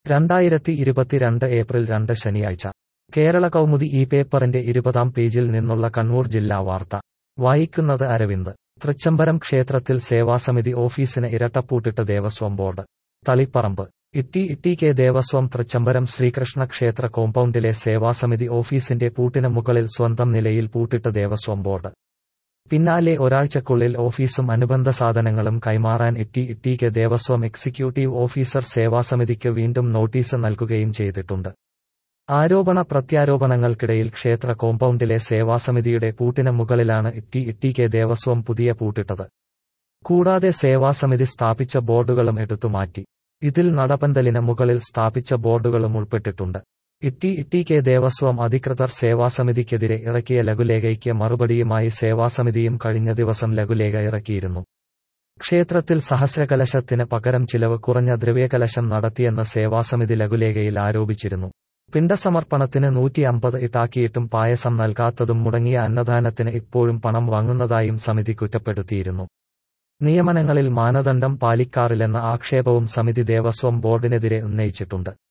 രണ്ടായിരത്തി ഇരുപത്തിരണ്ട് ഏപ്രിൽ രണ്ട് ശനിയാഴ്ച കേരള കൗമുദി ഈ പേപ്പറിന്റെ ഇരുപതാം പേജിൽ നിന്നുള്ള കണ്ണൂർ ജില്ലാ വാർത്ത വായിക്കുന്നത് അരവിന്ദ് തൃച്ചംബരം ക്ഷേത്രത്തിൽ സേവാസമിതി ഓഫീസിന് ഇരട്ടപ്പൂട്ടിട്ട് Devaswom board Taliparamba T T K Devaswom Trichambaram Sreekrishna ക്ഷേത്ര കോമ്പൗണ്ടിലെ സേവാസമിതി ഓഫീസിന്റെ പൂട്ടിന് മുകളിൽ സ്വന്തം നിലയിൽ പൂട്ടിട്ട് ദേവസ്വം ബോർഡ് പിന്നാലെ ഒരാഴ്ചക്കുള്ളിൽ ഓഫീസും അനുബന്ധ സാധനങ്ങളും കൈമാറാൻ T T K Devaswom executive officer സേവാസമിതിക്ക് വീണ്ടും നോട്ടീസ് നൽകുകയും ചെയ്തിട്ടുണ്ട് ആരോപണ പ്രത്യാരോപണങ്ങൾക്കിടയിൽ ക്ഷേത്ര കോമ്പൗണ്ടിലെ സേവാസമിതിയുടെ പൂട്ടിന് മുകളിലാണ് ഇട്ടി ഇട്ടി കെ ദേവസ്വം പുതിയ പൂട്ടിട്ടത് കൂടാതെ സേവാസമിതി സ്ഥാപിച്ച ബോർഡുകളും എടുത്തുമാറ്റി ഇതിൽ നടപന്തലിന് മുകളിൽ സ്ഥാപിച്ച ബോർഡുകളും ഉൾപ്പെട്ടിട്ടുണ്ട് ഇട്ടി ഇട്ടി കെ ദേവസ്വം അധികൃതർ സേവാസമിതിക്കെതിരെ ഇറക്കിയ ലഘുലേഖയ്ക്ക് മറുപടിയുമായി സേവാസമിതിയും കഴിഞ്ഞ ദിവസം ലഘുലേഖ ഇറക്കിയിരുന്നു ക്ഷേത്രത്തിൽ സഹസ്രകലശത്തിന് പകരം ചിലവ് കുറഞ്ഞ ദ്രവ്യകലശം നടത്തിയെന്ന് സേവാസമിതി ലഘുലേഖയിൽ ആരോപിച്ചിരുന്നു പിണ്ടസമർപ്പണത്തിന് നൂറ്റി അമ്പത് ഇട്ടാക്കിയിട്ടും പായസം നൽകാത്തതും മുടങ്ങിയ അന്നദാനത്തിന് ഇപ്പോഴും പണം വാങ്ങുന്നതായും സമിതി കുറ്റപ്പെടുത്തിയിരുന്നു നിയമനങ്ങളിൽ മാനദണ്ഡം പാലിക്കാറില്ലെന്ന ആക്ഷേപവും സമിതി ദേവസ്വം ബോർഡിനെതിരെ ഉന്നയിച്ചിട്ടുണ്ട്